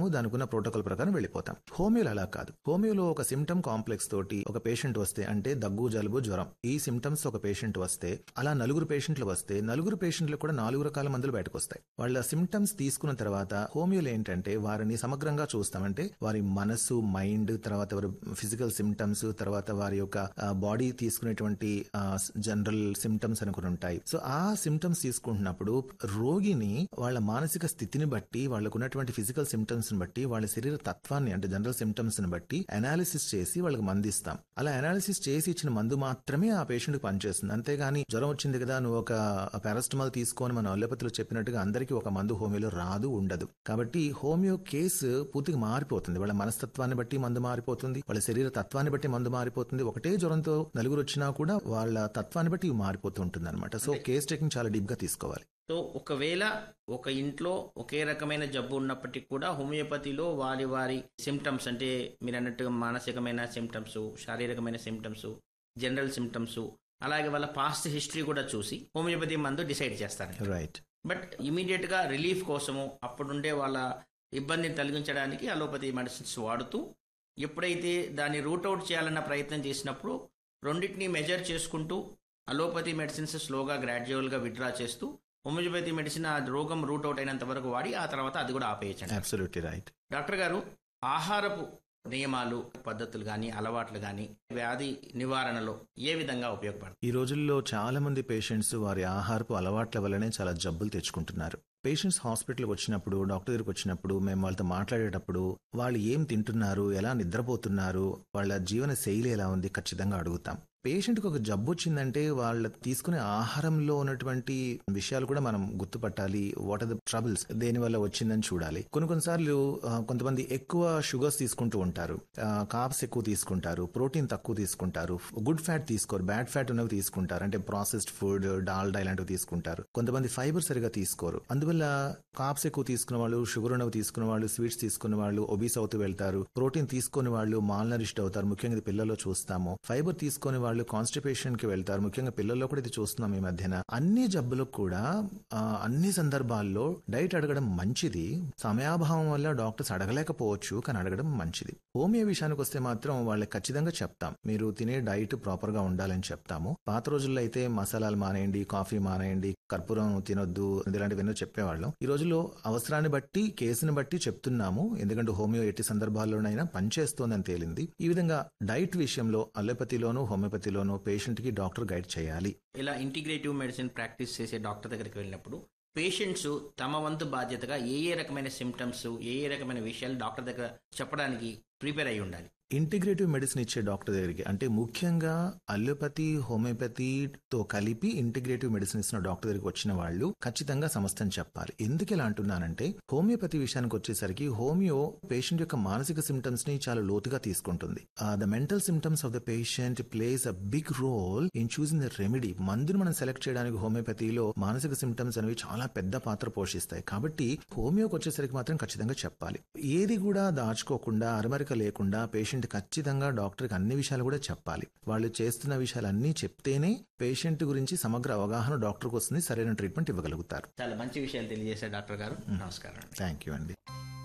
దానికున్న ప్రోటోకాల్ ప్రకారం వెళ్ళిపోతాం హోమియోలో అలా కాదు హోమియోలో ఒక సిమ్టమ్ కాంప్లెక్స్ తోటి ఒక పేషెంట్ వస్తే అంటే దగ్గు జలుబు జ్వరం ఈ సిమ్టమ్స్ ఒక పేషెంట్ వస్తే అలా నలుగురు పేషెంట్లు వస్తే నలుగురు పేషెంట్లు కూడా నాలుగు రకాల మందులు బయటకు వస్తాయి వాళ్ళ సిమ్టమ్స్ తీసుకున్న తర్వాత హోమియోలో ఏంటంటే వారిని సమగ్రంగా చూస్తామంటే వారి మనసు మైండ్ తర్వాత వారి ఫిజికల్ సిమ్టమ్స్ తర్వాత వారి యొక్క బాడీ తీసుకునేటువంటి జనరల్ సిమ్టమ్స్ అని కొన్ని ఉంటాయి సో ఆ సిమ్టమ్స్ తీసుకుంటున్నప్పుడు రోగిని వాళ్ళ మానసిక స్థితిని బట్టి వాళ్ళకు ఉన్నటువంటి ఫిజికల్ సిమ్టమ్స్ ని బట్టి వాళ్ళ శరీర తత్వాన్ని అంటే జనరల్ సిమ్టమ్స్ ని బట్టి అనాలిసిస్ చేసి వాళ్ళకి మందు ఇస్తాం అలా అనాలిసిస్ చేసి ఇచ్చిన మందు మాత్రమే ఆ పేషెంట్ పనిచేస్తుంది అంతేగాని జ్వరం వచ్చింది కదా నువ్వు ఒక పారాస్టమాల్ తీసుకొని మన అల్లోపతిలో చెప్పినట్టుగా అందరికీ ఒక మందు హోమియోలో రాదు ఉండదు కాబట్టి హోమియో కేసు పూర్తిగా మారిపోతుంది వాళ్ళ మనస్తత్వాన్ని బట్టి మందు మారిపోతుంది వాళ్ళ శరీర తత్వాన్ని బట్టి మందు మారిపోతుంది ఒకటే జ్వరంతో నలుగురు వచ్చినా కూడా వాళ్ళ తత్వాన్ని బట్టి ఇవి మారిపోతూ ఉంటుంది అనమాట సో కేస్ టేకింగ్ చాలా డీప్ గా తీసుకోవాలి సో ఒకవేళ ఒక ఇంట్లో ఒకే రకమైన జబ్బు ఉన్నప్పటికీ కూడా హోమియోపతిలో వారి వారి సిమ్టమ్స్ అంటే మీరు అన్నట్టుగా మానసికమైన సిమ్టమ్స్ శారీరకమైన సిమ్టమ్స్ జనరల్ సిమ్టమ్స్ అలాగే వాళ్ళ పాస్ట్ హిస్టరీ కూడా చూసి హోమియోపతి మందు డిసైడ్ చేస్తారు రైట్ బట్ ఇమీడియట్ గా రిలీఫ్ కోసము అప్పుడుండే వాళ్ళ ఇబ్బందిని తొలగించడానికి అలోపతి మెడిసిన్స్ వాడుతూ ఎప్పుడైతే దాన్ని రూట్ అవుట్ చేయాలన్న ప్రయత్నం చేసినప్పుడు రెండింటిని మెజర్ చేసుకుంటూ అలోపతి మెడిసిన్స్ స్లోగా గ్రాడ్యువల్గా విత్డ్రా చేస్తూ హోమియోపతి మెడిసిన్ ఆ రోగం రూట్ అవుట్ అయినంత వరకు వాడి ఆ తర్వాత అది కూడా ఆపేయచ్చండి అబ్సల్యూట్లీ రైట్ డాక్టర్ గారు ఆహారపు నియమాలు పద్ధతులు కానీ అలవాట్లు కానీ వ్యాధి నివారణలో ఏ విధంగా ఉపయోగపడతాయి ఈ రోజుల్లో చాలా మంది పేషెంట్స్ వారి ఆహారపు అలవాట్ల వల్లనే చాలా జబ్బులు తెచ్చుకుంటున్నారు పేషెంట్స్ హాస్పిటల్కి వచ్చినప్పుడు డాక్టర్ దగ్గరికి వచ్చినప్పుడు మేము వాళ్ళతో మాట్లాడేటప్పుడు వాళ్ళు ఏం తింటున్నారు ఎలా నిద్రపోతున్నారు వాళ్ళ జీవన శైలి ఎలా ఉంది ఖచ్చితంగా అడుగుతాం పేషెంట్కి ఒక జబ్బు వచ్చిందంటే వాళ్ళ తీసుకునే ఆహారంలో ఉన్నటువంటి విషయాలు కూడా మనం గుర్తుపట్టాలి వాట్ ఆర్ ద ట్రబుల్స్ దేని వల్ల వచ్చిందని చూడాలి కొన్ని కొన్నిసార్లు ఆ, కొంతమంది ఎక్కువ షుగర్స్ తీసుకుంటూ ఉంటారు కాప్స్ ఎక్కువ తీసుకుంటారు ప్రోటీన్ తక్కువ తీసుకుంటారు గుడ్ ఫ్యాట్ తీసుకోరు బ్యాడ్ ఫ్యాట్ ఉన్నవి తీసుకుంటారు అంటే ప్రాసెస్డ్ ఫుడ్ డాల్డా ఇలాంటివి తీసుకుంటారు కొంతమంది ఫైబర్ సరిగా తీసుకోరు అందువల్ల కాప్స్ ఎక్కువ తీసుకున్న వాళ్ళు షుగర్ ఉన్నవి తీసుకున్న వాళ్ళు స్వీట్స్ తీసుకున్న వాళ్ళు ఒబీస్ అవుతూ వెళ్తారు ప్రోటీన్ తీసుకుని వాళ్ళు మాల్ నరిష్డ్ అవుతారు ముఖ్యంగా ఇది పిల్లల్లో చూస్తాము ఫైబర్ తీసుకుని వాళ్ళు కాన్స్టిపేషన్ కి వెళ్తారు ముఖ్యంగా పిల్లల్లో కూడా ఇది చూస్తున్నాం ఈ మధ్యన అన్ని జబ్బులకు కూడా ఆ, అన్ని సందర్భాల్లో డైట్ అడగడం మంచిది సమయాభావం వల్ల డాక్టర్స్ అడగలేకపోవచ్చు కానీ అడగడం మంచిది హోమియో విషయానికి వస్తే మాత్రం వాళ్ళకి ఖచ్చితంగా చెప్తాం మీరు తినే డైట్ ప్రాపర్ గా ఉండాలని చెప్తాము పాత రోజుల్లో అయితే మసాలాలు మానేయండి కాఫీ మానేయండి కర్పూరం తినొద్దు ఇలాంటివన్నీ చెప్పేవాళ్ళం ఈ రోజుల్లో అవసరాన్ని బట్టి కేసుని బట్టి చెప్తున్నాము ఎందుకంటే హోమియో ఎట్టి సందర్భాల్లోనైనా పనిచేస్తోందని తేలింది ఈ విధంగా డైట్ విషయంలో అలోపతిలోను హోమియోపతిలోను పేషెంట్ కి డాక్టర్ గైడ్ చేయాలి ఇలా ఇంటిగ్రేటివ్ మెడిసిన్ ప్రాక్టీస్ చేసే డాక్టర్ దగ్గరికి వెళ్ళినప్పుడు పేషెంట్స్ తమ వంతు బాధ్యతగా ఏ ఏ రకమైన సిమ్టమ్స్ ఏ ఏ రకమైన విషయాలు డాక్టర్ దగ్గర చెప్పడానికి ప్రిపేర్ అయి ఉండాలి ఇంటిగ్రేటివ్ మెడిసిన్ ఇచ్చే డాక్టర్ దగ్గరికి అంటే ముఖ్యంగా అల్లోపతి హోమియోపతితో కలిపి ఇంటిగ్రేటివ్ మెడిసిన్ ఇస్తున్న డాక్టర్ దగ్గరికి వచ్చిన వాళ్ళు ఖచ్చితంగా సమస్యను చెప్పాలి ఎందుకు ఇలా అంటున్నానంటే హోమియోపతి విషయానికి వచ్చేసరికి హోమియో పేషెంట్ యొక్క మానసిక సిమ్టమ్స్ ని చాలా లోతుగా తీసుకుంటుంది the mental symptoms of the patient plays a big role in choosing the remedy మందుని మనం సెలెక్ట్ చేయడానికి హోమియోపతిలో మానసిక సిమ్టమ్స్ అనేవి చాలా పెద్ద పాత్ర పోషిస్తాయి కాబట్టి హోమియోకి వచ్చేసరికి మాత్రం ఖచ్చితంగా చెప్పాలి ఏది కూడా దాచుకోకుండా అరమరిక లేకుండా పేషెంట్ ఖచ్చితంగా డాక్టర్కి అన్ని విషయాలు కూడా చెప్పాలి వాళ్ళు చేస్తున్న విషయాలన్నీ చెప్తేనే పేషెంట్ గురించి సమగ్ర అవగాహన డాక్టర్కి వస్తుంది సరైన ట్రీట్మెంట్ ఇవ్వగలుగుతారు చాలా మంచి విషయాలు తెలియజేశారు డాక్టర్ గారు నమస్కారం థ్యాంక్ యూ అండి